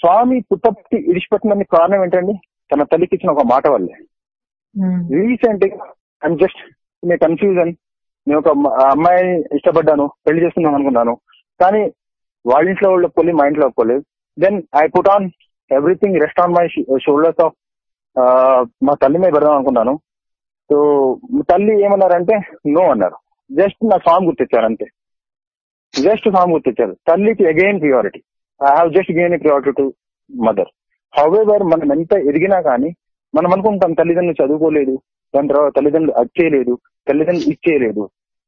స్వామి పుట్టపట్టి ఇడిచిపెట్టిన కారణం ఏంటండి తన తల్లికి ఇచ్చిన ఒక మాట వల్లే రీసెంట్ గా ఐమ్ జస్ట్ మీ కన్ఫ్యూజన్ నేను ఒక అమ్మ- ఆ అమ్మాయి ఇష్టపడ్డాను పెళ్లి చేసుకుందాం అనుకున్నాను కానీ వాళ్ళ ఇంట్లో వాళ్ళు ఒప్పుకోలేదు మా ఇంట్లో ఒప్పుకోలేదు then I put on everything rest on my shoulders of మా తల్లి మీద పెడదాం అనుకున్నాను సో తల్లి ఏమన్నారంటే నో అన్నారు జస్ట్ నా సాంగ్ గుర్తించారు అంతే జస్ట్ సాంగ్ గుర్తించారు తల్లికి again priority I have just gain priority to mother however మనం ఎంత ఎదిగినా కానీ మనం అనుకుంటాం తల్లిదండ్రులు చదువుకోలేదు దాని తర్వాత తల్లిదండ్రులు అది చేయలేదు తల్లిదండ్రులు ఇచ్చేయలేదు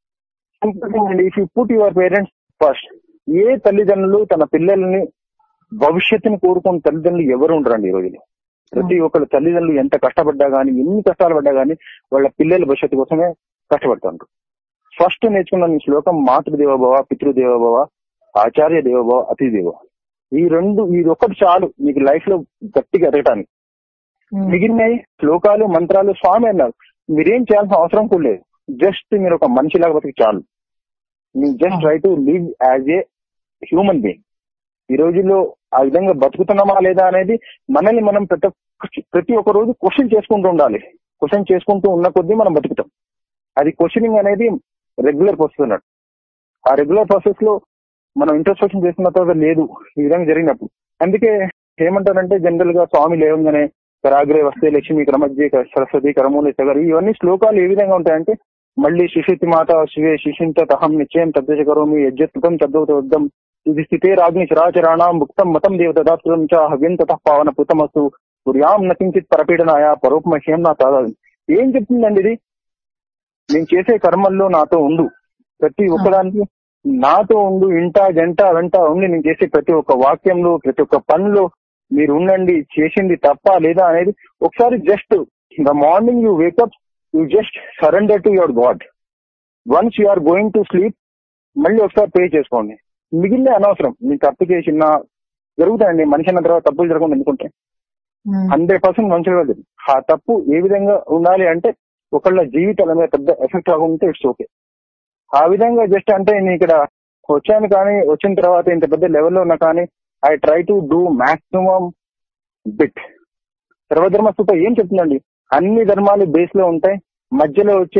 if you put your parents first ఏ తల్లిదండ్రులు తన పిల్లల్ని భవిష్యత్తుని కోరుకున్న తల్లిదండ్రులు ఎవరు ఉండరండి ఈ రోజులో ప్రతి ఒక్కరు తల్లిదండ్రులు ఎంత కష్టపడ్డా గానీ ఎన్ని కష్టాలు పడ్డా గానీ వాళ్ళ పిల్లల భవిష్యత్తు కోసమే కష్టపడుతుంటారు ఫస్ట్ నేర్చుకున్న ఈ శ్లోకం మాతృదేవోభవ పితృదేవోభవ ఆచార్య దేవోభవ అతి దేవ ఈ రెండు ఇది ఒక్కటి చాలు మీకు లైఫ్ లో గట్టిగా ఎదగటానికి మిగిలినవి శ్లోకాలు మంత్రాలు స్వామి అన్నారు మీరేం చేయాల్సిన అవసరం కూడా లేదు జస్ట్ మీరు ఒక మనిషిలాగా బతికి చాలు మీ just try to live as a human being ఈ రోజుల్లో ఆ విధంగా బతుకుతున్నామా లేదా అనేది మనల్ని మనం ప్రతి ఒక్క- ప్రతి ఒక్క రోజు క్వశ్చన్ చేసుకుంటూ ఉండాలి క్వశ్చన్ చేసుకుంటూ ఉన్న కొద్దీ మనం బతుకుతాం అది క్వశ్చనింగ్ అనేది రెగ్యులర్ ప్రాసెస్ అన్నట్టు ఆ రెగ్యులర్ ప్రాసెస్ లో మనం ఇంట్రస్పెక్షన్ చేసిన తర్వాత లేదు ఈ విధంగా జరిగినప్పుడు అందుకే ఏమంటారంటే జనరల్ గా స్వామి లేవంగానే కరాగ్రే వస్తే లక్ష్మి క్రమజ్జి సరస్వతి కరమూలి సగర్ ఇవన్నీ శ్లోకాలు ఏ విధంగా ఉంటాయంటే మళ్ళీ శిశుతి మాత శివే శిశుంత తహం నిశ్చయం తద్దేశ కరోమి యజ్జత్కృతం తద్వతం ఇది స్థితే రాజ్ఞి చరాచరాణం భుక్తం మతం దేవతదాత్రం చ హవ్యం తత పావన పుతమస్తు పుర్యాం నకించిత్ పరపీడనాయ పరోపమహ్యం నా తాదాది ఏం చెప్తుందండి ఇది నేను చేసే కర్మల్లో నాతో ఉండు ప్రతి ఒక్కదానికి నాతో ఉండు ఇంట జంట వెంట ఉండి నేను చేసే ప్రతి ఒక్క వాక్యంలో ప్రతి ఒక్క పనిలో మీరు ఉండండి చేసింది తప్ప లేదా అనేది ఒకసారి just the morning you wake up you just surrender to your god once you are going to sleep మళ్ళీ ఒకసారి పే చేసుకోండి మిగిలిన అనవసరం మీరు తప్పు చేసిన జరుగుతాయండి మనిషి అన్న తర్వాత తప్పులు జరగకుండా ఎందుకుంటే హండ్రెడ్ పర్సెంట్ మంచిగా లేదు ఆ తప్పు ఏ విధంగా ఉండాలి అంటే ఒకళ్ళ జీవితాల మీద పెద్ద ఎఫెక్ట్ రాకుంటే ఇట్స్ ఓకే ఆ విధంగా జస్ట్ అంటే నేను ఇక్కడ వచ్చాను కానీ వచ్చిన తర్వాత ఇంత పెద్ద లెవెల్లో ఉన్నా కానీ I try to do maximum bit సర్వధర్మ స్థూప ఏం చెప్తుందండి అన్ని ధర్మాలు బేస్ లో ఉంటాయి మధ్యలో వచ్చే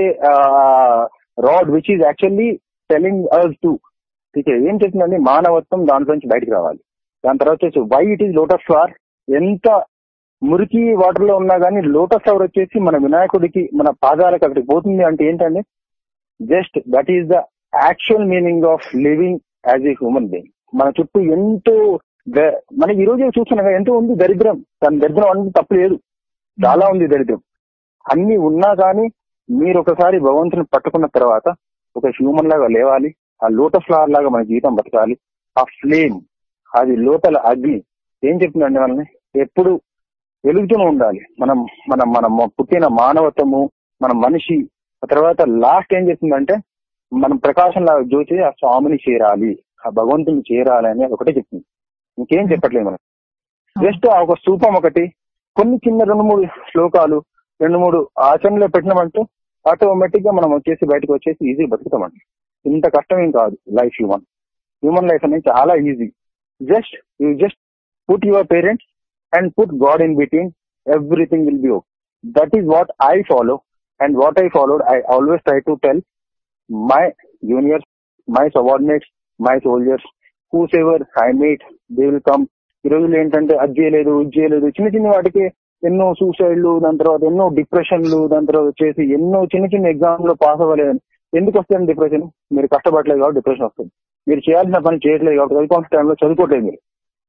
rod which is actually telling us to okay ఏం చెప్తుందండి మానవత్వం దాంట్లో నుంచి బయటకు రావాలి దాని తర్వాత వచ్చి why it is lotus flower ఎంత మురికి వాటర్ లో ఉన్నా కానీ లోటస్ ఫ్లవర్ వచ్చేసి మన వినాయకుడికి మన పాదాలకు అక్కడికి పోతుంది అంటే ఏంటండి just that is the actual meaning of living as a human being మన చుట్టూ ఎంతో ద- మన ఈ రోజు చూస్తున్నాం కదా, ఎంతో ఉంది దరిద్రం దాని దరిద్రం అంటే తప్పు లేదు చాలా ఉంది దరిద్రం అన్ని ఉన్నా కానీ మీరు ఒకసారి భగవంతుని పట్టుకున్న తర్వాత ఒక హ్యూమన్ లాగా లేవాలి ఆ లోటస్ ఫ్లవర్ లాగా మన జీవితం బతకాలి ఆ ఫ్లేమ్ అది లోపల అగ్ని ఏం చెప్తుందండి మనల్ని ఎప్పుడు వెలుగుతూనే ఉండాలి మనం మనం మనం పుట్టిన మానవత్వము మన మనిషి ఆ తర్వాత లాస్ట్ ఏం చెప్తుందంటే మనం ప్రకాశం లాగా జోచి ఆ స్వామిని చేరాలి ఆ భగవంతుని చేరాలి అని ఒకటే చెప్తుంది ఇంకేం చెప్పట్లేదు మనం జస్ట్ ఆ ఒక స్థూపం ఒకటి కొన్ని చిన్న రెండు మూడు శ్లోకాలు రెండు మూడు ఆచరణలో పెట్టినామంటే ఆటోమేటిక్ గా మనం వచ్చేసి బయటకు వచ్చేసి ఈజీ బతుకుతామండి ఇంత కష్టం ఏం కాదు లైఫ్ హ్యూమన్ హ్యూమన్ లైఫ్ అనేది చాలా easy just you just put your parents and put God in between everything will be okay that is what I follow and what I followed I always try to tell my juniors my subordinates my soldiers whose ever I meet they will come ఈ రోజులు ఏంటంటే అది చేయలేదు ఇది చేయలేదు చిన్న చిన్న వాటికి ఎన్నో సూసైడ్లు దాని తర్వాత ఎన్నో డిప్రెషన్లు దాని తర్వాత వచ్చేసి ఎన్నో చిన్న చిన్న ఎగ్జామ్ లో పాస్ అవ్వలేదని ఎందుకు వస్తుంది డిప్రెషన్ మీరు కష్టపడలేదు కాబట్టి డిప్రెషన్ వస్తుంది మీరు చేయాల్సిన పని చేయట్లేదు కాబట్టి చదువుకోవాల్సిన టైంలో చదువుకోవట్లేదు మీరు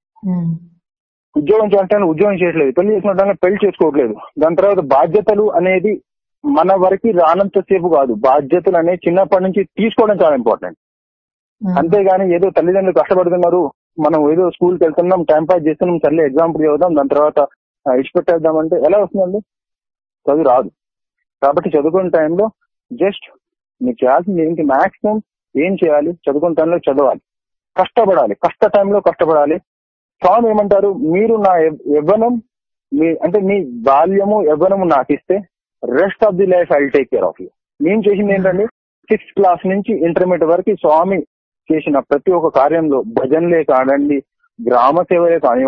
ఉద్యోగం చేయాలంటే ఉద్యోగం చేయట్లేదు పెళ్లి చేసుకుంటే పెళ్లి చేసుకోవట్లేదు దాని తర్వాత బాధ్యతలు అనేది మన వరకు రానంత సేపు కాదు బాధ్యతలు అనేది చిన్నప్పటి నుంచి తీసుకోవడం చాలా ఇంపార్టెంట్ అంతేగాని ఏదో తల్లిదండ్రులు కష్టపడుతున్నారు మనం ఏదో స్కూల్కి వెళ్తున్నాం టైం పాస్ చేస్తున్నాం సర్లే ఎగ్జాంపుల్ చదువుదాం దాని తర్వాత ఆ, ఇడిచిపెట్టేద్దాం అంటే ఎలా వస్తుందండి చదువు రాదు కాబట్టి చదువుకునే టైంలో జస్ట్ మీకు చేయాల్సింది ఏంటి మాక్సిమం ఏం చేయాలి చదువుకునే టైంలో చదవాలి కష్టపడాలి కష్ట టైంలో కష్టపడాలి స్వామి ఏమంటారు మీరు నా యవ్- యవ్వనం మీ అంటే మీ బాల్యము యవ్వనము నాకు ఇస్తే rest of the life I take care of you నేను చేసింది ఏంటండి సిక్స్త్ క్లాస్ నుంచి ఇంటర్మీడియట్ వరకు స్వామి చేసిన ప్రతి ఒక్క కార్యంలో భజనలే కానివ్వండి గ్రామ సేవలే కానివ్వండి